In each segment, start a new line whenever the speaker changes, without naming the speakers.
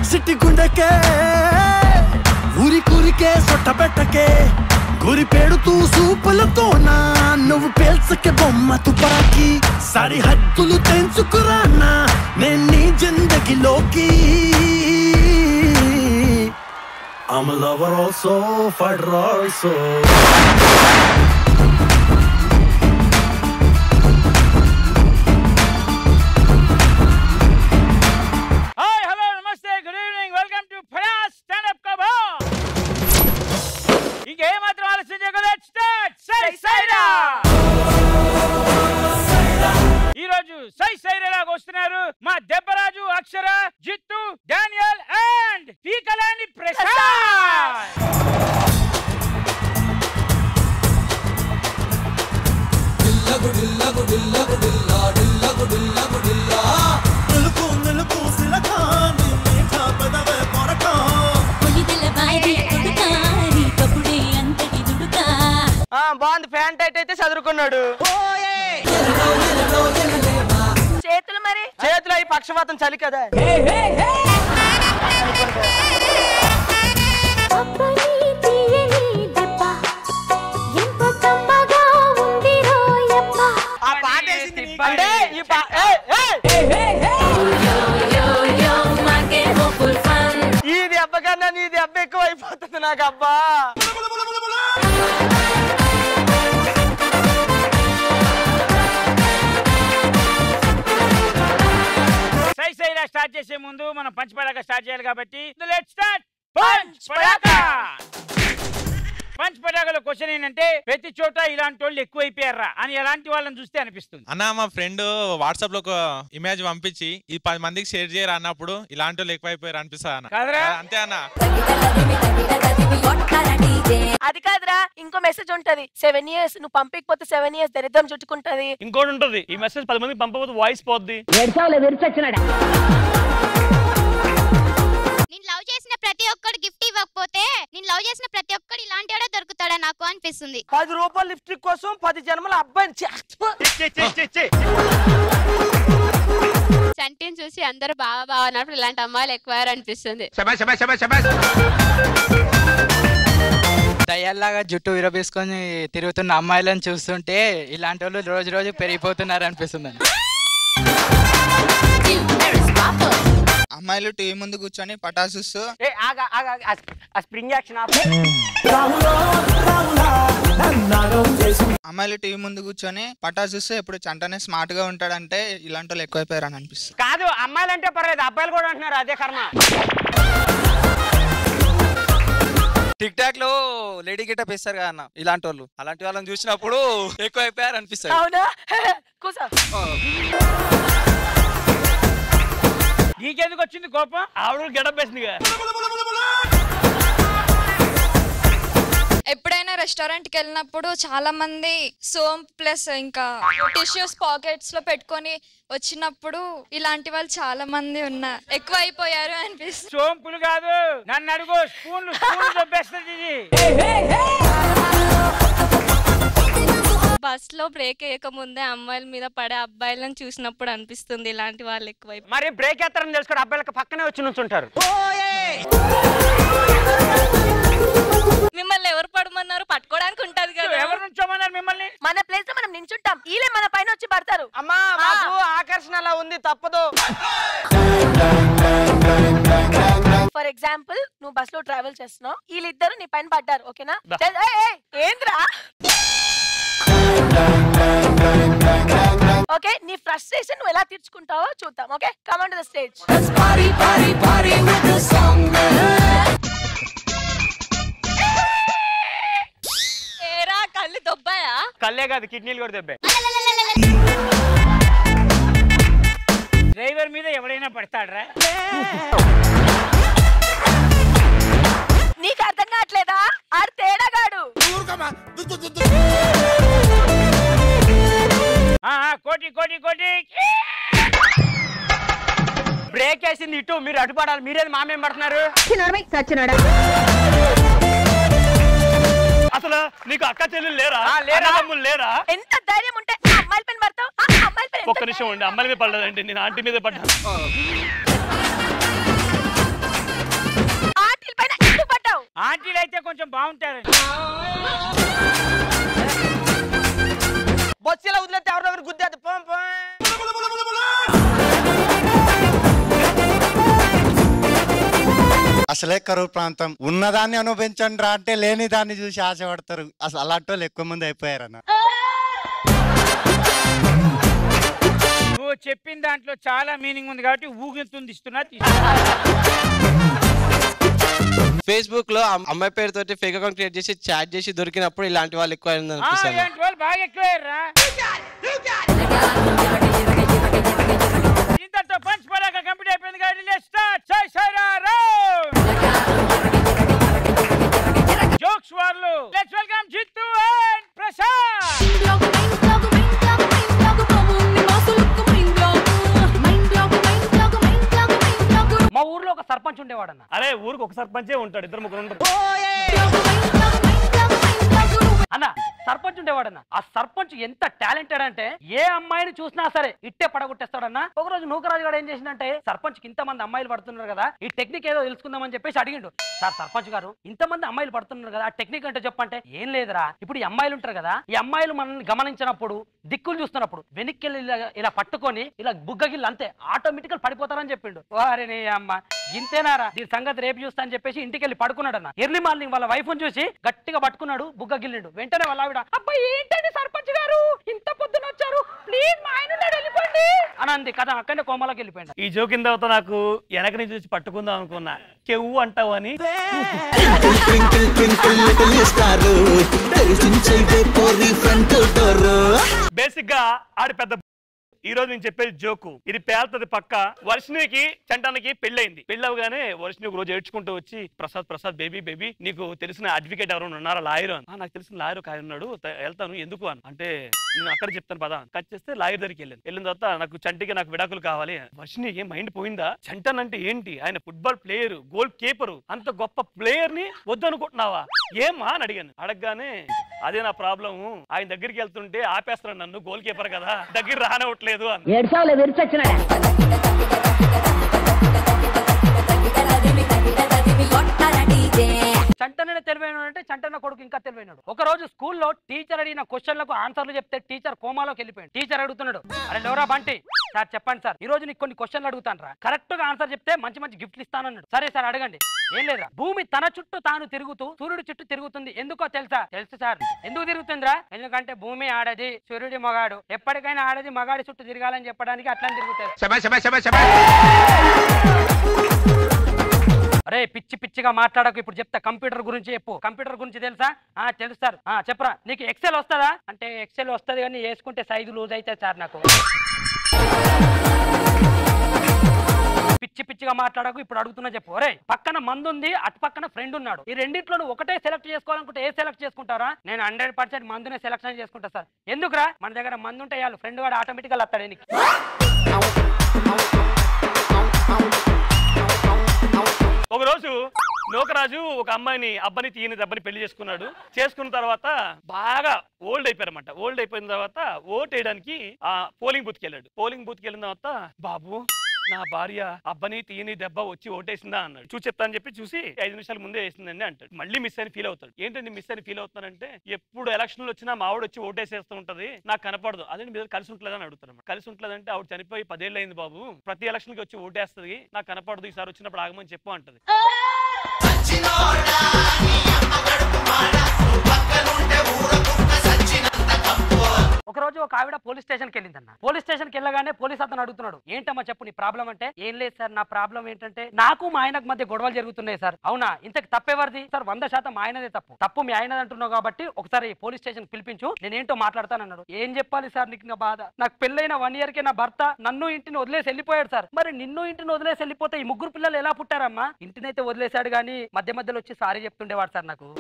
సిట్టి గుండెకే ఊరి కూరికే సొట్ట పెట్టకే గురి పెడుతూ సూపులతో నా నువ్వు పేల్చకే బొమ్మ తుపాకి సరిహద్దులు తెంచుకురానా నేను నీ జిందగీలోకి I'm a lover also, fighter also.
Hi hello నమస్తే గుడ్ ఈవినింగ్ వెల్కమ్ టు ఫయాస్ స్టాండ్ అప్ కబా ఇంకేమాత్రం ఆలస్యం చేయకుండా స్టార్ట్ సై సైరా ఈ రోజు సై సైరాలాగా వస్తున్నారు మా దెబ్బరాజు అక్షర జిత్తు డానియల్ అండ్ పీకలాని ప్రసాద్
నిలుపు నిలుపు సిలకాని మీఠా పెదవే కొరకా
కొలిదెల బారి కొడుకా నీ కపుడే అంతటి దుడుకా
బాగుంది ఫ్యాన్ టైట్ అయితే చదువుకున్నాడు
చేతులు మరి
చేతిలో ఈ పక్షపాతం చలి కదా
అప్పని తీయని దెబ్బ ఎంత కమ్మగా ఉంది రోయప్ప
ఆ పాట వేసింది నీకు. అంటే ఈ పా- ఏయ్, ఏయ్! ఈ దెబ్బ కన్నా నీ దెబ్బ ఎక్కువ అయిపోతుంది నాకు అబ్బా
సై సైరా స్టార్ట్ చేసే ముందు మనం పంచ్ పడాక స్టార్ట్ చేయాలి కాబట్టి లెట్ స్టార్ట్ పంచ్ పడాక పంచ్ పడాకలో క్వశ్చన్ ఏంటంటే ప్రతి చోట ఇలాంటి వాళ్ళు ఎక్కువైపోయారా అని ఎలాంటి వాళ్ళని చూస్తే అనిపిస్తుంది
అన్న మా ఫ్రెండ్ వాట్సాప్ లో ఒక ఇమేజ్ పంపించి ఈ పది మందికి షేర్ చేయరు అన్నప్పుడు ఇలాంటి వాళ్ళు ఎక్కువైపోయారు అనిపిస్తుంది అన్న
కాదురా?
ఆ, అంతే అన్న
అది కాదురా ఇంకో మెసేజ్ ఉంటది సెవెన్ ఇయర్స్ నువ్వు పంపించకపోతే సెవెన్ ఇయర్స్ దరిద్రం చుట్టుకుంటది
ఇంకోటి ఉంటుంది ఈ మెసేజ్ పది మందికి పంపకపోతే వాయిస్ పోద్ది
నేను లవ్ చేసిన ప్రతి ఒక్కడు గిఫ్ట్ ఇవ్వకపోతే నేను లవ్ చేసిన ప్రతి ఒక్కడు ఇలాంటి వాడే దొరుకుతాడా నాకు అనిపిస్తుంది
పది రూపాయల లిప్స్టిక్ కోసం పది జన్మల అబ్బాయిని చే-
చంటిని చూసి అందరూ బాగా బాగా అన్నప్పుడు ఇలాంటి అమ్మాయిలు ఎక్కువ అనిపిస్తుంది
దయ్యాల్లాగా జుట్టు విరబేసుకొని తిరుగుతున్న అమ్మాయిలను చూస్తుంటే ఇలాంటి వాళ్ళు రోజు రోజు పెరిగిపోతున్నారు అనిపిస్తుంది
అమ్మాయిలు టీవీ ముందు కూర్చొని పటాసుస్తూ
ఏ, ఆగు, ఆగు, ఆగు. ఆ- ఆ స్ప్రింగ్ యాక్షన్ ఆపు.
అమ్మాయిలు టీవీ ముందు కూర్చొని పటాసుస్తూ ఎప్పుడు చంటనే స్మార్ట్ గా ఉంటాడంటే ఇలాంటి వాళ్ళు ఎక్కువైపోయారు అని అనిపిస్తుంది
కాదు అమ్మాయిలు అంటే పర్లేదు అబ్బాయిలు కూడా అంటున్నారు అదే కర్మ
టిక్ టాక్ లో లేడీ గిటప్ వేస్తారు కదా అన్న ఇలాంటి వాళ్ళు అలాంటి వాళ్ళని చూసినప్పుడు ఎక్కువ అయిపోయారు అనిపిస్తుంది
అవునా కూసా
నీకెందుకు వచ్చింది కోపం
ఆవిడ గెడప్ వేసిందిగా
ఎప్పుడైనా రెస్టారెంట్ కి వెళ్ళినప్పుడు చాలా మంది సోంప్ ప్లస్ ఇంకా టిష్యూస్ పాకెట్స్ లో పెట్టుకొని వచ్చినప్పుడు ఇలాంటి వాళ్ళు చాలా మంది ఉన్నారు ఎక్కువ అయిపోయారు అనిపిస్తుంది
సోంపులు కాదు నన్ను అడుగు స్పూన్లు స్పూన్లు దొబ్బేస్తుంది ఇది
బస్ లో బ్రేక్ వేయక ముందే అమ్మాయిల మీద పడే అబ్బాయిలను చూసినప్పుడు అనిపిస్తుంది ఇలాంటి వాళ్ళు ఎక్కువ
మరి బ్రేక్ ఎత్తారని తెలుసుకోండి అబ్బాయిలకు పక్కనే వచ్చి నుంచుంటారు
మిమ్మల్ని ఎవరు పడమన్నారు పట్టుకోవడానికి ఉంటది కదా
ఎవరు నుంచోమన్నారు మిమ్మల్ని
మన ప్లేస్ లో మనం నించుంటాం ఈలే మన పైన వచ్చి పడతారు
అమ్మా మాకు ఆకర్షణ అలా ఉంది తప్పదు
ఫర్ ఎగ్జాంపుల్ నువ్వు బస్ లో ట్రావెల్ చేస్తున్నావు వీళ్ళిద్దరు నీ పైన పడ్డారు ఓకేనా చల్, ఏయ్, ఏయ్, ఏంద్రా ఓకే నీ ఫ్రస్ట్రేషన్ నువ్వు ఎలా తీర్చుకుంటావో చూద్దాం okay come on to the stage
ఏరా కళ్ళు దొబ్బాయా
కళ్ళే కాదు కిడ్నీలు కూడా దెబ్బే
డ్రైవర్ మీద ఎవడైనా పడతాడ్రా
నీకు అర్థం కావట్లేదా ఆడు తేడాగాడు
ఆ, ఆ, కోటి కోటి కోటి
బ్రేక్ వేసింది ఇటు మీరు అటు పడాలి మీరేది మామేం పడుతున్నారు
అసలు నీకు అక్క చెల్లెలు లేరా
ఆ, లేరా?
అన్నదమ్ములు లేరా
ఎంత ధైర్యం ఉంటే ఆ అమ్మాయిల పైన పడతావు ఆ అమ్మాయిల పైన ఎంత
ఒక్క నిమిషం ఉండి అమ్మాయి మీద పడలేదండి నేను ఆంటీ మీద పడ్డాను
నైన్టీలు అయితే కొంచెం బాగుంటారు
బొచ్చేలా వదిలేస్తే ఎవరినో ఒకరు గుద్దేది పోం పోం
అసలే కరువు ప్రాంతం ఉన్నదాన్ని అనుభవించండి రా అంటే లేని దాన్ని చూసి ఆశపడతారు అసలు అలాంటి వాళ్ళు ఎక్కువ మంది అయిపోయారన్న
నువ్వు చెప్పిన దాంట్లో చాలా మీనింగ్ ఉంది కాబట్టి ఊగుతుంది ఇస్తున్నా
ఫేస్బుక్ లో అమ్- అమ్మాయి పేరుతోటి ఫేక్ అకౌంట్ క్రియేట్ చేసి చాట్ చేసి దొరికినప్పుడు ఇలాంటి వాళ్ళు ఎక్కువ అయింది అనిపిస్తుంది
ఇలాంటి వాళ్ళు బాగా ఎక్కువయ్యారా ఇంతతో పంచ్ పడాక కంప్లీట్ అయిపోయింది కాబట్టి let's start. జై శ్రీరామ్. జోక్స్ వాళ్ళు let's welcome Jithu and Prasad
మా ఊర్లో ఒక సర్పంచ్ ఉండేవాడు అన్న
అరే ఊరికి ఒక సర్పంచే ఉంటాడు ఇద్దరు ముగ్గురు ఉంటారు
అన్న సర్పంచ్ ఉండేవాడన్న ఆ సర్పంచ్ ఎంత టాలెంటెడ్ అంటే ఏ అమ్మాయిని చూసినా సరే ఇట్టే పడగొట్టేస్తాడన్న ఒక రోజు నూకరాజు గారు ఏం చేసిందంటే సర్పంచ్ కి ఇంతమంది అమ్మాయిలు పడుతున్నారు కదా ఈ టెక్నిక్ ఏదో తెలుసుకుందామని చెప్పేసి అడిగిండు సార్ సర్పంచ్ గారు ఇంతమంది అమ్మాయిలు పడుతున్నారు కదా ఆ టెక్నిక్ అంటే చెప్పంటే ఏం లేదురా ఇప్పుడు ఈ అమ్మాయిలు ఉంటారు కదా ఈ అమ్మాయిలు మనల్ని గమనించినప్పుడు దిక్కులు చూస్తున్నప్పుడు వెనక్కి వెళ్ళి ఇలా- ఇలా పట్టుకొని ఇలా బుగ్గగిల్లు అంతే ఆటోమేటికల్ పడిపోతారని చెప్పిండు వారి నీ అమ్మ ఇంతేనారా దీని సంగతి రేపు చూస్తా అని చెప్పేసి ఇంటికి వెళ్ళి పడుకున్నాడు అన్న ఎర్లీ మార్నింగ్ వాళ్ళ వైఫ్ చూసి గట్టిగా పట్టుకున్నాడు బుగ్గ గిల్లిండు వెంటనే వాళ్ళ ఆవిడ అబ్బాయి ఏంటండి సర్పంచ్ గారు ఇంత పొద్దున వచ్చారు ప్లీజ్ మా ఆయన ఉన్నాడు, వెళ్ళిపోండి అని అంది కదా అక్కడనే కోమలోకి వెళ్ళిపోయింది
ఈ జోకిన తర్వాత నాకు వెనక నుంచి చూసి పట్టుకుందాం అనుకున్నా కెవ్వు అంటావు అని
ట్వింకిల్ ట్వింకిల్ లిటిల్ స్టార్ దర్శించే పోరి ఫ్రంట్ డోర్
బేసిక్ గా ఆడి పెద్ద ఈ రోజు నేను చెప్పేది జోకు ఇది పేల్తది పక్క వర్షినికి చంటానికి పెళ్ళైంది పెళ్ళవగానే వర్షిని ఒక రోజు ఏడ్చుకుంటూ వచ్చి ప్రసాద్ ప్రసాద్ బేబీ బేబీ నీకు తెలిసిన అడ్వకేట్ ఎవరైనా ఉన్నారా లాయర్ అని "ఆ, నాకు తెలిసిన లాయర్ ఒక ఆయన ఉన్నాడు త- వెళ్తాను ఎందుకు అని అంటే నేను అక్కడ చెప్తాను పదా కట్ చేస్తే లాయర్ దగ్గరికి వెళ్ళాను వెళ్ళిన తర్వాత నాకు చంటికి నాకు విడాకులు కావాలి వర్షినికి మైండ్ పోయిందా చంటన్ అంటే ఏంటి ఆయన ఫుట్బాల్ ప్లేయర్ గోల్ కీపర్ అంత గొప్ప ప్లేయర్ ని వద్దనుకుంటున్నావా ఏమా అని అడిగాను అడగగానే అదే నా ప్రాబ్లం ఆయన దగ్గరికి వెళ్తుంటే ఆపేస్తున్నాడు నన్ను గోల్ కీపర్ కదా దగ్గర రానివ్వట్లేదు అని
ఏడ్చావులే విరిచొచ్చినాడా
చంటనే తెలివైన అంటే చంటన్న కొడుకు ఇంకా తెలివైనడు ఒక రోజు స్కూల్లో టీచర్ అడిగిన క్వశ్చన్లకు ఆన్సర్లు చెప్తే టీచర్ కోమాలోకి వెళ్ళిపోయాడు టీచర్ అడుగుతున్నాడు అరే లేవరా బంటి సార్ చెప్పండి సార్ ఈ రోజు నీకు కొన్ని క్వశ్చన్లు అడుగుతాను రా కరెక్ట్ గా ఆన్సర్ చెప్తే మంచి మంచి గిఫ్ట్లు ఇస్తానన్నాడు సరే సార్ అడగండి ఏం లేదా భూమి తన చుట్టూ తాను తిరుగుతూ సూర్యుడి చుట్టూ తిరుగుతుంది ఎందుకో తెలుసా తెలుసు సార్ ఎందుకు తిరుగుతుందిరా ఎందుకంటే భూమి ఆడది సూర్యుడి మగాడు ఎప్పటికైనా ఆడది మగాడి చుట్టూ తిరగాలని చెప్పడానికి అట్లా తిరుగుతాయి అరే పిచ్చి పిచ్చిగా మాట్లాడకు ఇప్పుడు చెప్తా కంప్యూటర్ గురించి చెప్పు కంప్యూటర్ గురించి తెలుసా ఆ తెలుసు సార్ ఆ చెప్పరా నీకు ఎక్సెల్ వస్తుందా అంటే ఎక్సెల్ వస్తుంది కానీ వేసుకుంటే సైజు లూజ్ అయితే సార్ నాకు పిచ్చి పిచ్చిగా మాట్లాడకు ఇప్పుడు అడుగుతున్నా చెప్పు ఒరే పక్కన మందు ఉంది అటు పక్కన ఫ్రెండ్ ఉన్నాడు ఈ రెండిట్లో నువ్వు ఒకటే సెలెక్ట్ చేసుకోవాలనుకుంటే ఏ సెలెక్ట్ చేసుకుంటారా నేను హండ్రెడ్ పర్సెంట్ మందునే సెలెక్షన్ చేసుకుంటా సార్ ఎందుకురా మన దగ్గర మందు ఉంటే చాలు ఫ్రెండ్ వాడు ఆటోమేటిక్గా వస్తాడు నీకు
ఒక రోజు నూకరాజు ఒక అమ్మాయిని అబ్బాయిని తీయని దెబ్బని పెళ్లి చేసుకున్నాడు చేసుకున్న తర్వాత బాగా ఓల్డ్ అయిపోయారన్నమాట ఓల్డ్ అయిపోయిన తర్వాత ఓట్ వేయడానికి ఆ పోలింగ్ బూత్కి వెళ్ళాడు పోలింగ్ బూత్కి వెళ్ళిన తర్వాత బాబు నా భార్య అబ్బని తీయని దెబ్బ వచ్చి ఓటేసిందా అన్నాడు చూసి చెప్తా అని చెప్పి చూసి ఐదు నిమిషాల ముందే వేసిందండి అంటాడు మళ్ళీ మిస్ అని ఫీల్ అవుతాడు ఏంటండి మిస్ అని ఫీల్ అవుతానంటే ఎప్పుడు ఎలక్షన్లు వచ్చినా మా ఆవిడ వచ్చి ఓటేసేస్తూ ఉంటది నాకు కనపడదు అదే మీరు కలిసి ఉంటలేదని అడుగుతాను కలిసి ఉంటలేదంటే ఆవిడ చనిపోయి పదేళ్ళు అయింది బాబు ప్రతి ఎలక్షన్ కి వచ్చి ఓటేస్తుంది నాకు కనపడదు ఈసారి వచ్చినప్పుడు ఆగమని చెప్పు అంటది
ఒక రోజు ఒక ఆవిడ పోలీస్ స్టేషన్ కి వెళ్ళిందన్న పోలీస్ స్టేషన్ కి వెళ్ళగానే పోలీస్ అతను అడుగుతున్నాడు ఏంటమ్మా చెప్పు నీ ప్రాబ్లం అంటే ఏం లేదు సార్ నా ప్రాబ్లం ఏంటంటే నాకు మా ఆయనకు మధ్య గొడవలు జరుగుతున్నాయి సార్ అవునా ఇంతకు తప్పెవరిది సార్ వంద శాతం మా ఆయనదే తప్పు తప్పు మీ ఆయనది అంటున్నావు కాబట్టి ఒకసారి పోలీస్ స్టేషన్ పిలిపించు నేనేంటో మాట్లాడతానన్నాడు ఏం చెప్పాలి సార్ నీకు నా బాధ నాకు పెళ్ళైన వన్ ఇయర్ కి నా భర్త నన్ను ఇంటిని వదిలేసి వెళ్ళిపోయాడు సార్ మరి నిన్ను ఇంటిని వదిలేసి వెళ్ళిపోతే ఈ ముగ్గురు పిల్లలు ఎలా పుట్టారమ్మా ఇంటినైతే వదిలేశాడు కానీ మధ్య మధ్యలో వచ్చి సారీ చెప్తుండేవాడు సార్ నాకు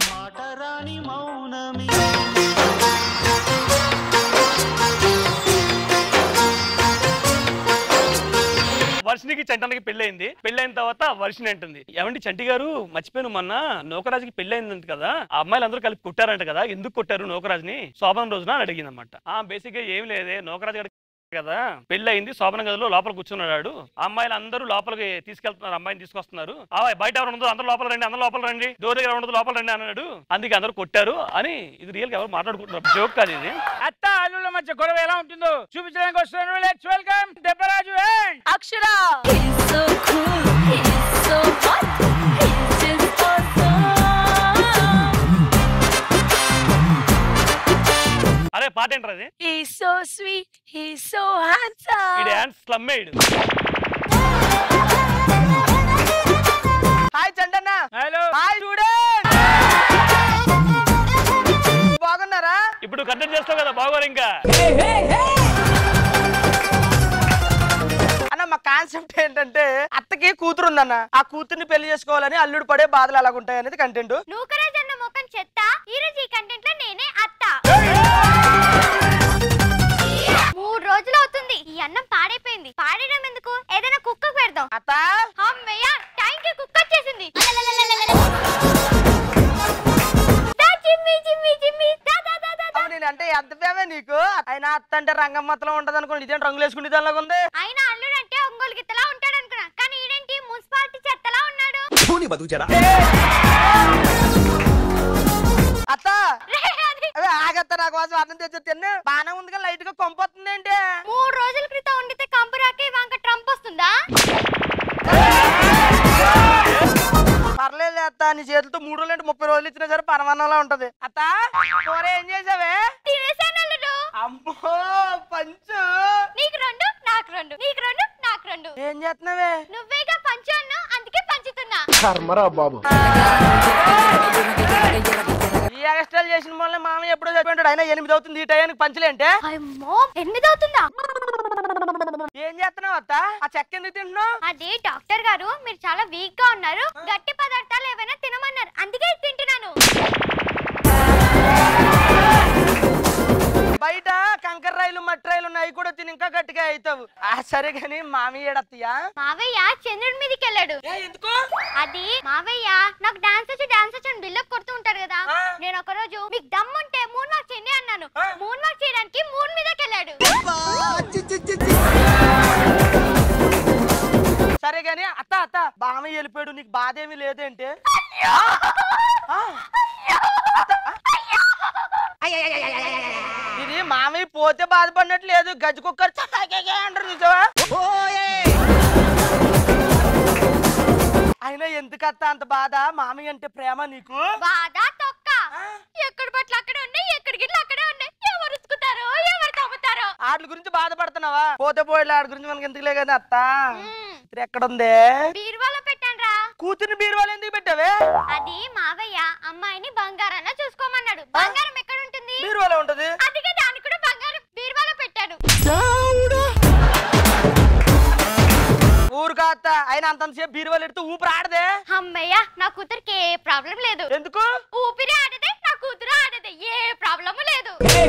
వర్షినికి చంటానికి పెళ్ళైంది పెళ్ళైన తర్వాత వర్షిని అంటుంది ఏమండి చంటి గారు మర్చిపోయాను మొన్న నౌకరాజుకి పెళ్ళైందంట కదా ఆ అమ్మాయిలు అందరూ కలిపి కొట్టారంట కదా ఎందుకు కొట్టారు నౌకరాజుని శోభనం రోజున అని అడిగింది అనమాట ఆ బేసిక్ గా ఏం లేదే నౌకరాజు గారికి కదా పెళ్లి అయింది శోభన గదిలో లోపల కూర్చున్నాడు ఆ అమ్మాయిలు అందరూ లోపలికి తీసుకెళ్తున్నారు అమ్మాయిని తీసుకొస్తున్నారు ఆ బయట ఎవరు ఉండదు అందరూ లోపల రండి అందరూ లోపల రండి డోర్ దగ్గర ఉండదు లోపల రండి అన్నాడు అందుకే అందరూ కొట్టారు అని ఇది రియల్ గా ఎవరు మాట్లాడుకుంటున్నారు జోక్ కాదు ఇది
అత్త అల్లుల మధ్య గొడవ ఎలా ఉంటుందో చూపించడానికి వస్తున్నాను let's welcome Debbaraju and
Akshara
so cool, he's so hot, he's just awesome.
అరే పాట ఏంటారు అది
He's so sweet, he's so handsome.
ఇది డాన్స్ స్లమ్మేడ్
హాయ్ చండన్న
హలో
హాయ్ స్టూడెంట్ బాగున్నారా
ఇప్పుడు కంటెంట్ చేస్తావు కదా బాగోరు ఇంకా
అన్న మా కాన్సెప్ట్ ఏంటంటే అత్తకి కూతురు ఉందన్న ఆ కూతుర్ని పెళ్లి చేసుకోవాలని అల్లుడు పడే బాధలు అలాగుంటాయి అనేది కంటెంట్
నూకరాజ్ అన్న ముఖం చెత్త ఈ రోజు ఈ కంటెంట్ లో నేనే అత్త మూడు రోజులు అవుతుంది ఈ అన్నం పాడైపోయింది పాడేయడం ఎందుకు ఏదైనా కుక్కకు పెడదాం
అత్త
అమ్మయ్య టైంకి కుక్క వచ్చేసింది దా చిమ్మి చిమ్మి చిమ్మి దా దా దా దా దా.
అవును, నేను అంటే ఎంత ఫేమే నీకు అయినా అత్త అంటే రంగమ్మతలో ఉంటది అనుకోండి ఇదేంటి రంగులు వేసుకుంటే దానిలాగా ఉంది
అయినా అల్లుడు అంటే ఒంగోలు గిత్తలా ఉంటాడు అనుకున్నా కానీ ఈడేంటి మున్సిపాలిటీ చెత్తలా ఉన్నాడు
అత్త
రే, అది
అదే ఆగత్త నా కోసం అన్నం తెచ్చి తిన్ను బానే ఉంది కానీ లైట్ గా కొంపొస్తుంది ఏంటి
మూడు రోజుల క్రితం వండితే కంపు రాకే ఇవాంక ట్రంప్ వస్తుందా
పర్లేదు అత్త నీ చేతులతో మూడు రోజులు అంటే ముప్పై రోజులు ఇచ్చినా సరే పరమాన్నంలా ఉంటది అత్త కూర ఏం చేసావే
తినేసాను అల్లుడు
అమ్మో పంచు
నీకు రెండు నాకు రెండు నీకు రెండు నాకు రెండు
ఏం చేస్తున్నావే
నువ్వేగా పంచు అన్ను అందుకే పంచుతున్నా
ఈ ఎక్స్ట్రాలు చేసిన వల్ల మామయ్య ఎప్పుడో చదివింటాడు అయినా ఎనిమిది అవుతుంది ఈ టయానికి పంచలేంటే
అమ్మో ఎనిమిది అవుతుందా
ఏం చేస్తున్నావు అత్త ఆ చెక్క ఎందుకు తింటున్నావు
అది డాక్టర్ గారు మీరు చాలా వీక్ గా ఉన్నారు గట్టి పదార్థాలు ఏమైనా తినమన్నారు అందుకే ఇది తింటున్నాను
బయట కంకర రైలు మట్టి రైలు ఉన్నాయి అవి కూడా తిని ఇంకా గట్టిగా అవుతావు ఆ సరే గాని మామయ్య ఏడత్తయ్యా
మావయ్య చంద్రుడి మీదకి వెళ్ళాడు
ఎందుకు
అది మావయ్య నాకు డాన్స్ వచ్చి డాన్స్ వచ్చి బిల్డప్ కొడుతూ ఉంటారు కదా
ఆ.
నేను ఒక రోజు మీకు దమ్ ఉంటే మూన్ మార్క్ చేయండి అన్నాను
ఆ.
మూన్ మార్క్ చేయడానికి మూన్ మీదకి వెళ్ళాడు
సరే గాని అత్త అత్త బామయ్య వెళ్ళిపోయాడు నీకు బాధ ఏమీ లేదంటే ఆ. అత్త, ఆ. ఇది మామయ్య పోతే బాధపడినట్టు లేదు గజ్జి కుక్కర్ చకాకే అంటారు చూసావా అయినా ఎందుకు అత్త అంత బాధ మామయ్య అంటే ప్రేమ నీకు
బాధ తొక్క ఎక్కడ బట్టలు అక్కడే ఉన్నాయి ఎక్కడి గిట్లు అక్కడే ఉన్నాయి ఎవరు ఉతుకుతారో ఎవరు తవ్వుతారో
ఆటల గురించి బాధపడుతున్నావా పోతే పోయి ఆడి గురించి మనకి ఎందుకులే కదా అత్త ఇది ఎక్కడ ఉంది
బీరువాలో పెట్టాను రా
కూతుర్ని బీరువాలు ఎందుకు పెట్టావే
అది మావయ్య అమ్మాయిని బంగారాన్న చూసుకోమన్నాడు బంగారం ఎక్కడ ఉంటుంది
బీరువాలో ఉంటది
అందుకే దాన్ని కూడా బంగారం బీరువాలో పెట్టాడు
ఊరు అత్త అయినా అంతసేపు బీరువాలు ఎడితే ఊపిరి ఆడదే
అమ్మయ్య నా కూతురికి ఏ ప్రాబ్లం లేదు
ఎందుకు
ఊపిరి ఆడదే నా కూతురు ఆడదే ఏ ప్రాబ్లము లేదు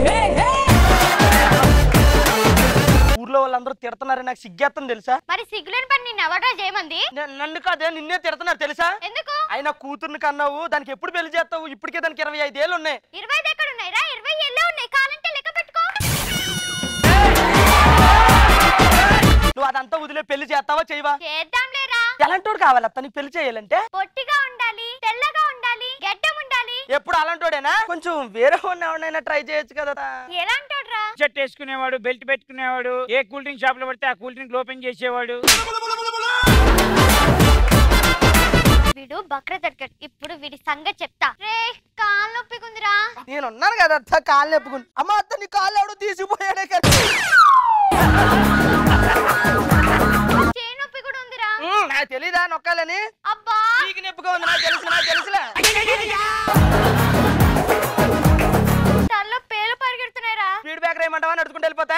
ఊర్లో వాళ్ళందరూ తిడుతున్నారని నాకు సిగ్గేస్తుంది తెలుసా
మరి సిగ్గులేని పని నిన్ను ఎవడో చేయమంది
నే- నన్ను కాదే నిన్నే తిడుతున్నారు తెలుసా
ఎందుకు
అయినా కూతుర్ని కన్నావు దానికి ఎప్పుడు పెళ్లి చేస్తావు ఇప్పటికే దానికి ఇరవై ఐదేళ్ళు ఉన్నాయి
ఇరవై ఎక్కడ ఉన్నాయి రా ఇరవై ఎల్లే ఉన్నాయి కాలంటే లెక్క పెట్టుకో
నువ్వు అదంతా వదిలే పెళ్లి చేస్తావా చేయవా
చేద్దాం లేరా
ఎలాంటోడు కావాలి అత్త నీకు పెళ్లి చేయాలంటే
పొట్టిగా ఉండాలి తెల్లగా ఉండాలి గడ్డం ఉండాలి
ఎప్పుడు అలాంటోడేనా కొంచెం వేరే ఎవరినైనా ట్రై చేయొచ్చు కదా
ఎలాంటోడ్రా
షర్ట్ వేసుకునేవాడు బెల్ట్ పెట్టుకునేవాడు ఏ కూల్ డ్రింక్ షాప్ లో పడితే ఆ కూల్ డ్రింక్ ఓపెన్ చేసేవాడు
వీడు బక్ర దర్గట్ ఇప్పుడు వీడి సంగతి చెప్తా రే కాలు నొప్పికుందిరా
నేను ఉన్నాను కదా అత్త కాళ్ళు నెప్పుకుని అమ్మ అత్త నీ కాళ్ళు ఎవడో తీసుకుపోయాడే కదా
చేయి నొప్పి కూడా ఉందిరా
ఉమ్, నాకు తెలీదా నొక్కాలని
అబ్బా
నీకు నొప్పిగా ఉంది నాకు తెలుసు నాకు తెలుసులే
తల్లో పేలు పరిగెడుతున్నాయిరా
స్పీడ్ బ్రేకర్ ఏమంటావా నడుచుకుంటూ వెళ్ళిపోతా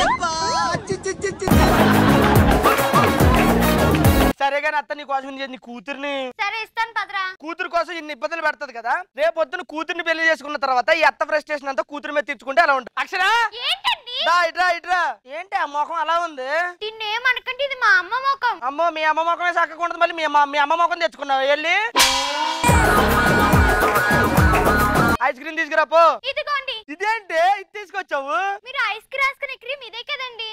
సరే కానీ అత్త నీ కోసం నీ కూతుర్ని
సరే ఇస్తాను పదరా
కూతురు కోసం ఇన్ని ఇబ్బందులు పెడతది కదా రేపు పొద్దున కూతుర్ని పెళ్లి చేసుకున్న తర్వాత ఈ అత్త ఫ్రస్ట్రేషన్ అంతా కూతురు మీద తీర్చుకుంటే అలా ఉంటుంది అక్షరా
ఏంటండి
దా ఇట్రా ఇట్రా ఏంటి ఆ ముఖం అలా ఉంది
దీన్ని ఏమనకండి ఇది మా అమ్మ ముఖం
అమ్మో మీ అమ్మ ముఖమే చక్కకుండా మళ్ళీ మీ అమ్మ మీ అమ్మ ముఖం తెచ్చుకున్నావు వెళ్ళి ఐస్ క్రీమ్ తీసుకురా పో
ఇదిగోండి
ఇదేంటి ఇది తీసుకొచ్చావు
మీరు ఐస్ క్రీమ్ రాసుకునే క్రీమ్ ఇదే కదండి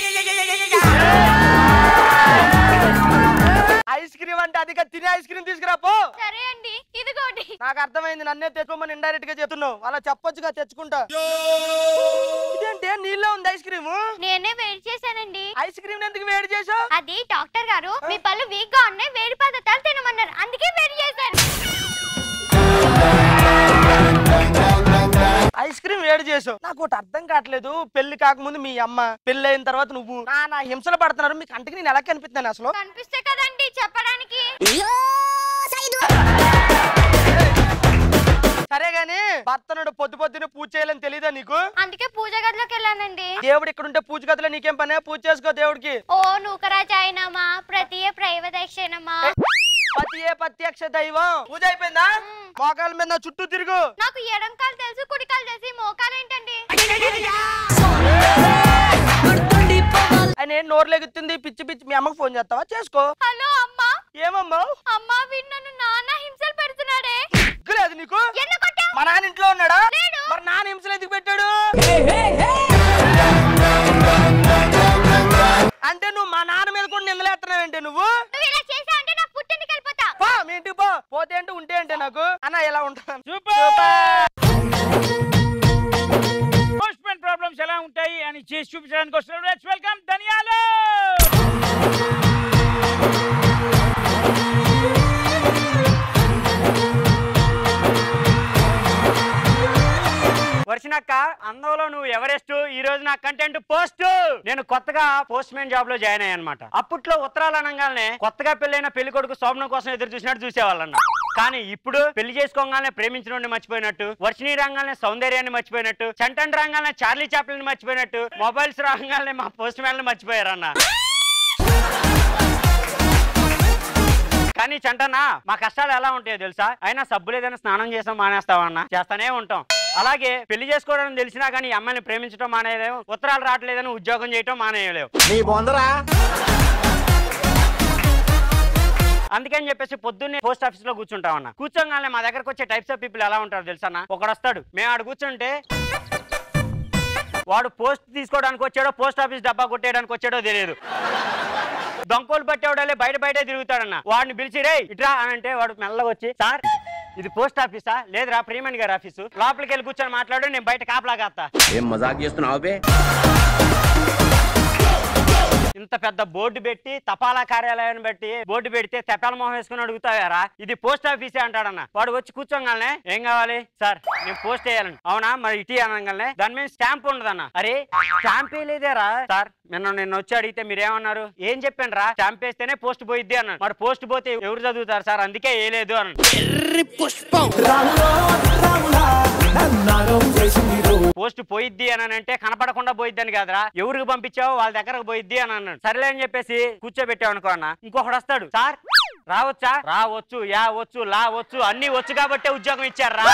ఐస్ క్రీమ్ అంటే అది కాదు, తినే ఐస్ క్రీమ్ తీసుకురా పో
సరే అండి ఇదిగోండి
నాకు అర్థమైంది నన్నే తెచ్చుకోమని ఇండైరెక్ట్ గా చెప్తున్నావు అలా చెప్పొచ్చుగా తెచ్చుకుంటా ఇదేంటి నీళ్ళలో ఉంది ఐస్ క్రీమ్
నేనే వేడి చేశానండి
ఐస్ క్రీమ్ ఎందుకు వేడి చేసావు
అది డాక్టర్ గారు మీ పళ్ళు వీక్ గా ఉన్నాయి వేడి పదార్థాలు తినమన్నారు అందుకే వేడి చేశాను
ఐస్ క్రీమ్ వేడి చేసావు నాకు ఒకటి అర్థం కావట్లేదు పెళ్లి కాకముందు మీ అమ్మ పెళ్లి అయిన తర్వాత నువ్వు నా నా హింసలు పడుతున్నారు మీకు కంటికి నేను ఎలా కనిపిస్తున్నాను అసలు
కనిపిస్తే కదండి చెప్పడానికి
సరే గాని భర్తనుడు పొద్దు పొద్దున పూజ చేయాలని తెలియదా నీకు
అందుకే పూజ గదిలోకి వెళ్ళానండి
దేవుడు ఇక్కడ ఉంటే పూజ గదిలో నీకేం పనే పూజ చేసుకో దేవుడికి
ఓ నూకరాజాయనమా ప్రతియ ప్రైవదక్షిణమా
పతియే ప్రత్యక్ష దైవం పూజ అయిపోయిందా మోకాల మీద నా చుట్టూ తిరుగు
నాకు ఎడం కాలు తెలుసు కుడి కాలు తెలుసు ఈ మోకాలు ఏంటండి
ఆయన ఏం నోరు లెగుతుంది పిచ్చి పిచ్చి మీ అమ్మకి ఫోన్ చేస్తావా చేసుకో
హలో అమ్మా
ఏమమ్మా
అమ్మా వీడు నన్ను నాన్న హింసలు పెడుతున్నాడే
లేదు నీకు మా నాన్న ఇంట్లో ఉన్నాడా మరి నాన్న హింసలు ఎందుకు పెట్టాడు అంటే నువ్వు మా నాన్న మీద కూడా నిందలేస్తున్నావేంటి నువ్వు
నువ్వు ఇలా చేసావంటే నాకు పుట్టింటికి వెళ్ళిపోతా
పో మీ ఇంటికి పో పోతే అంటే ఉంటే అంటే నాకు అన్న ఎలా ఉంటాను
పోస్ట్ మ్యాన్ ప్రాబ్లమ్స్ ఎలా ఉంటాయి అని చేసి చూపించడానికి వస్తున్నాడు లెట్స్ వెల్కమ్ ధనియాలు
వర్షినక్క అందంలో నువ్వు ఎవరెస్ట్ ఈ రోజు నా కంటెంట్ పోస్ట్ నేను కొత్తగా పోస్ట్ మ్యాన్ జాబ్ లో జాయిన్ అయ్యాను అనమాట అప్పట్లో ఉత్తరాలు అనగానే కొత్తగా పెళ్ళైన పెళ్లి కొడుకు శోభనం కోసం ఎదురు చూసినట్టు చూసేవాళ్ళన్న కానీ ఇప్పుడు పెళ్లి చేసుకోగానే ప్రేమించడం మర్చిపోయినట్టు వర్షిణి రంగానే సౌందర్యాన్ని మర్చిపోయినట్టు చంటన్ రంగానే చార్లీ చాప్లిన్ మర్చిపోయినట్టు మొబైల్స్ రంగానే మా పోస్ట్ మ్యాన్ మర్చిపోయారన్న కానీ చంటన్నా మా కష్టాలు ఎలా ఉంటాయో తెలుసా అయినా సబ్బు లేదని స్నానం చేసాం మానేస్తామన్నా చేస్తానే ఉంటాం అలాగే పెళ్లి చేసుకోవడం తెలిసినా కానీ ఈ అమ్మాయిని ప్రేమించడం మానేయలేవు ఉత్తరాలు రావట్లేదని ఉద్యోగం చేయటం మానేయలేవు
నీ బొందరా
అందుకని చెప్పేసి పొద్దున్నే పోస్ట్ ఆఫీస్ లో కూర్చుంటామన్న కూర్చోగానే మా దగ్గరకు వచ్చే టైప్స్ ఆఫ్ పీపుల్ ఎలా ఉంటారో తెలుసా అన్న ఒకడు వస్తాడు మేము ఆడు కూర్చుంటే వాడు పోస్ట్ తీసుకోవడానికి వచ్చాడో పోస్ట్ ఆఫీస్ డబ్బా కొట్టేయడానికి వచ్చాడో తెలియదు దొంగలు పట్టేవాడే బయట బయటే తిరుగుతాడన్న వాడిని పిలిచి రే ఇట్రా అని అంటే వాడు మెల్లగా వచ్చి సార్ ఇది పోస్ట్ ఆఫీసా లేదురా ప్రియమణి గారి ఆఫీసు లోపలికి వెళ్ళి కూర్చొని మాట్లాడు నేను బయట కాపలాగాస్తా
ఏం మజాక్ చేస్తున్నావు బే
ఇంత పెద్ద బోర్డు పెట్టి తపాలా కార్యాలయాన్ని బట్టి బోర్డు పెడితే తెపాల మొహం వేసుకుని అడుగుతావారా ఇది పోస్ట్ ఆఫీసే అంటాడన్న వాడు వచ్చి కూర్చోగానే ఏం కావాలి సార్ నేను పోస్ట్ వేయాలని అవునా మరి ఇటీ అనగానే దాని మీద స్టాంప్ ఉండదన్న అరే స్టాంప్ వేయలేదేరా సార్ నిన్న నిన్న వచ్చి అడిగితే మీరేమన్నారు ఏం చెప్పాను రా స్టాంప్ వేస్తేనే పోస్ట్ పోయిద్ది అన్నాడు మరి పోస్ట్ పోతే ఎవరు చదువుతారు సార్ అందుకే వేయలేదు అన్నాడు
పుష్పం
పోస్ట్ పోయిద్ది అని అంటే కనపడకుండా పోయిద్ది అని కాదురా ఎవరికి పంపించావో వాళ్ళ దగ్గరకు పోయిద్ది అని అన్నాడు సరేలే అని చెప్పేసి కూర్చోబెట్టావు అనుకో అన్న ఇంకొకడు వస్తాడు సార్ రావచ్చా రావచ్చు యా వచ్చు లా వచ్చు అన్ని వచ్చు కాబట్టే ఉద్యోగం ఇచ్చారు రా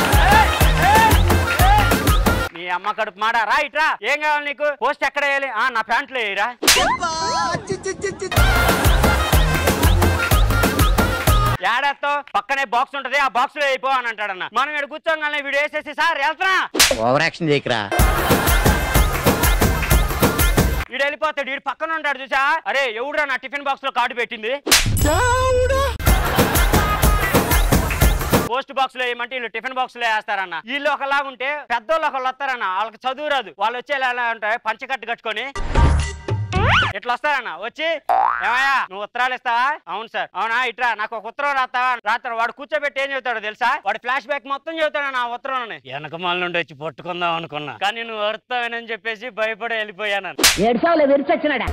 నీ అమ్మ కడుపు మాడా రా ఇట్రా ఏం కావాలి నీకు పోస్ట్ ఎక్కడ వేయాలి ఆ నా ప్యాంట్లో వేయరా ఏడాతో పక్కనే బాక్స్ ఉంటది ఆ బాక్స్ లో అయిపో అని అంటాడన్న మనం ఇక్కడ కూర్చోగానే వీడు వేసేసి సార్ వెళ్తున్నా
ఓవర్ యాక్షన్ చేయకరా
వీడు వెళ్ళిపోతాడు వీడు పక్కన ఉంటాడు చూసా అరే ఎవడురా నా టిఫిన్ బాక్స్ లో కార్డు పెట్టింది పోస్ట్ బాక్స్ లో ఏమంటే వీళ్ళు టిఫిన్ బాక్స్ లో వేస్తారన్న వీళ్ళు ఒకలాగా ఉంటే పెద్దోళ్ళు ఒకళ్ళు వస్తారన్న వాళ్ళకి చదువు రాదు వాళ్ళు వచ్చి ఎలా ఉంటాయి పంచకట్టు కట్టుకొని ఇట్లా వస్తారన్న వచ్చి ఏమయ్యా నువ్వు ఉత్తరాలు ఇస్తావా అవును సార్ అవునా ఇట్రా నాకు ఒక ఉత్తరం రాస్తావా రాత్రి వాడు కూర్చోబెట్టి ఏం చెబుతాడో తెలుసా వాడు ఫ్లాష్ బ్యాక్ మొత్తం చెబుతాడు నా ఉత్తరం వెనక మళ్ళీ నుండి వచ్చి పట్టుకుందాం అనుకున్నా కానీ నువ్వు అరుస్తావని చెప్పేసి భయపడి వెళ్ళిపోయాను
ఏడ్చావులే విరిచొచ్చినాడా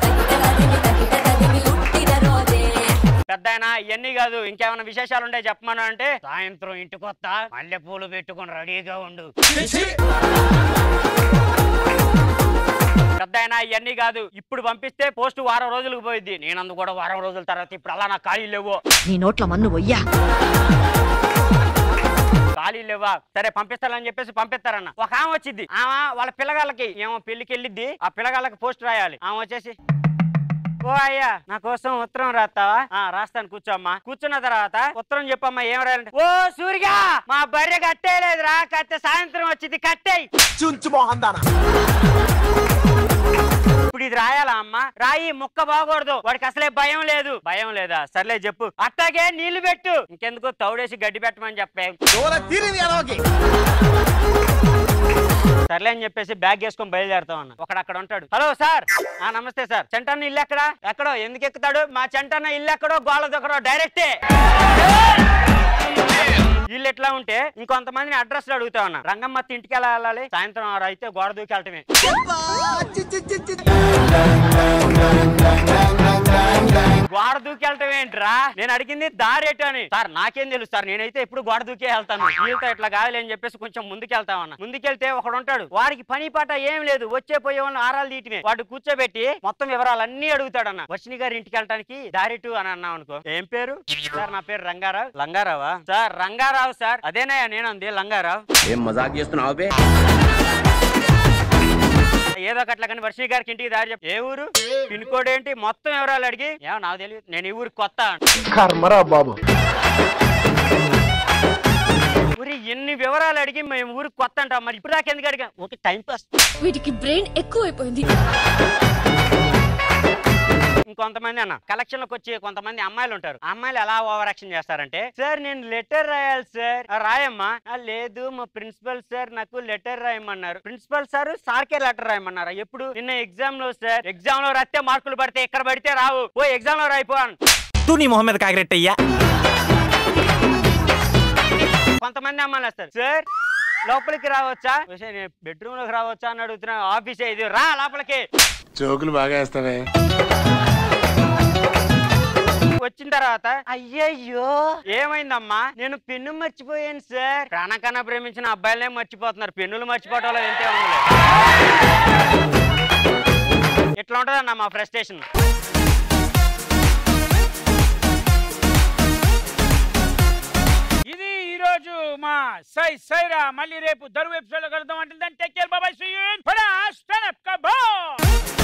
పెద్ద ఇవన్నీ కాదు ఇంకేమైనా విశేషాలు ఉంటే చెప్పమను అంటే సాయంత్రం ఇంటికి వస్తా మల్లె పూలు పెట్టుకుని రెడీగా ఉండు పెద్ద ఇవన్నీ కాదు ఇప్పుడు పంపిస్తే పోస్ట్ వారం రోజులకు పోయింది నేనందు కూడా వారం రోజుల తర్వాత ఇప్పుడు అలా నా ఖాళీ లేవు
నీ నోట్ల మన్ను వయ్యా
ఖాళీ లేవా సరే పంపిస్తారని చెప్పేసి పంపిస్తారన్న ఒక ఆమె వచ్చింది ఆమె వాళ్ళ పిల్లగాళ్ళకి ఏమో పెళ్లికి వెళ్ళిద్ది ఆ పిల్లగాళ్ళకి పోస్ట్ రాయాలి ఆమె వచ్చేసి ఓ అయ్యా నా కోసం ఉత్తరం రాస్తావా ఆ రాస్తాను కూర్చోమ్మా కూర్చున్న తర్వాత ఉత్తరం చెప్పమ్మా ఏం రాయాలంటే ఓ సూరిగా మా బర్రె కట్టేయలేదురా కట్టే సాయంత్రం వచ్చింది కట్టేయి చుంచు మోహన్ ఇప్పుడు ఇది రాయాలా అమ్మా రాయి ముక్క బాగూడదు వాడికి అసలే భయం లేదు భయం లేదా సర్లే చెప్పు అట్టాగే నీళ్లు పెట్టు ఇంకెందుకు తౌడేసి గడ్డి పెట్టమని చెప్పే సర్లే అని చెప్పేసి బ్యాగ్ వేసుకొని బయలుదేరుతాం అన్న ఒకడు అక్కడ ఉంటాడు హలో సార్ ఆ నమస్తే సార్ చెంటన్న ఇల్లు ఎక్కడా ఎక్కడో ఎందుకు ఎక్కుతాడు మా చెంటన్న ఇల్లు ఎక్కడో గోళ దొక్కడో డైరెక్టే ఇల్లు ఎట్లా ఉంటే ఇంకొంతమందిని అడ్రస్ అడుగుతా ఉన్నా రంగమ్మ ఇంటికి ఎలా వెళ్ళాలి సాయంత్రం ఆరు అయితే గోడ దూకి వెళ్ళటమే గోడ దూకి వెళ్ళటం ఏంట్రా నేను అడిగింది దారేటు అని సార్ నాకేం తెలుసు సార్ నేనైతే ఎప్పుడు గోడ దూకే వెళ్తాను వీళ్ళతో ఇట్లా కావాలి అని చెప్పేసి కొంచెం ముందుకెళ్తామన్న ముందుకెళ్తే ఒకడు ఉంటాడు వాడికి పని పాట ఏం లేదు వచ్చే పోయే వాళ్ళని ఆరాలు తీయటమే వాడు కూర్చోబెట్టి మొత్తం వివరాలన్నీ అడుగుతాడన్న వర్షిణి గారి ఇంటికి వెళ్ళటానికి దారెటు అని అన్నాం అనుకో ఏం పేరు సార్ నా పేరు రంగారావు లంగారావా సార్ రంగారావు సార్ అదేనయ్యా నేనంది లంగారావు
ఏం మజాక్ చేస్తున్నావు బే
ఏదో ఒకట్లా కానీ వర్షి గారికి ఇంటికి దారి చెప్పు ఏ ఊరు పిన్ కోడ్ ఏంటి మొత్తం వివరాలు అడిగి ఏమో నాకు తెలియదు నేను ఈ ఊరికి కొత్త
కర్మరా బాబు
ఊరి ఎన్ని వివరాలు అడిగి మేము ఊరికి కొత్త అంటాం మరి ఇప్పుడు దాకా ఎందుకు అడిగా ఓకే టైం పాస్
వీటికి బ్రెయిన్ ఎక్కువైపోయింది
ఇంకొంతమంది అన్న కలెక్షన్ లోకి వచ్చి కొంతమంది అమ్మాయిలు ఉంటారు ఆ అమ్మాయిలు ఎలా ఓవర్ యాక్షన్ చేస్తారంటే సార్ నేను లెటర్ రాయాలి సార్ "ఆ, రాయమ్మా "ఆ, లేదు మా ప్రిన్సిపల్ సార్ నాకు లెటర్ రాయమన్నారు ప్రిన్సిపల్ సార్ సార్కే లెటర్ రాయమన్నారా ఎప్పుడు నిన్న ఎగ్జామ్ లో సార్ ఎగ్జామ్ లో రాస్తే మార్కులు పడితే ఎక్కడ పడితే రావు ఓ ఎగ్జామ్ లో రాయిపో అని.
తూ నీ మొహం మీద కాకిరెట్టయ్యా
కొంతమంది అమ్మాయిలు వస్తారు సార్ లోపలికి రావచ్చా బెడ్రూమ్ లోకి రావచ్చా అని అడుగుతున్నా ఆఫీసే ఇది రా లోపలికి
జోకులు బాగా వేస్తావే
వచ్చిన తర్వాత అయ్యయ్యో ఏమైందమ్మా నేను పెన్ను మర్చిపోయాను సార్ ప్రాణకన్నా ప్రేమించిన అబ్బాయిలే మర్చిపోతున్నారు పెన్నులు మర్చిపోవటంలో ఎంతే ఉంది ఇట్లా ఉంటదన్న మా ఫ్రస్ట్రేషన్
ఇది ఈ రోజు మా సై సైరా మళ్ళీ రేపు దరువు ఎపిసోడ్ లో కలుద్దాం అంటే టేక్ కేర్ బాబాయ్ సీ యూ ఇన్ ఫడా స్టాండ్ అప్ కబో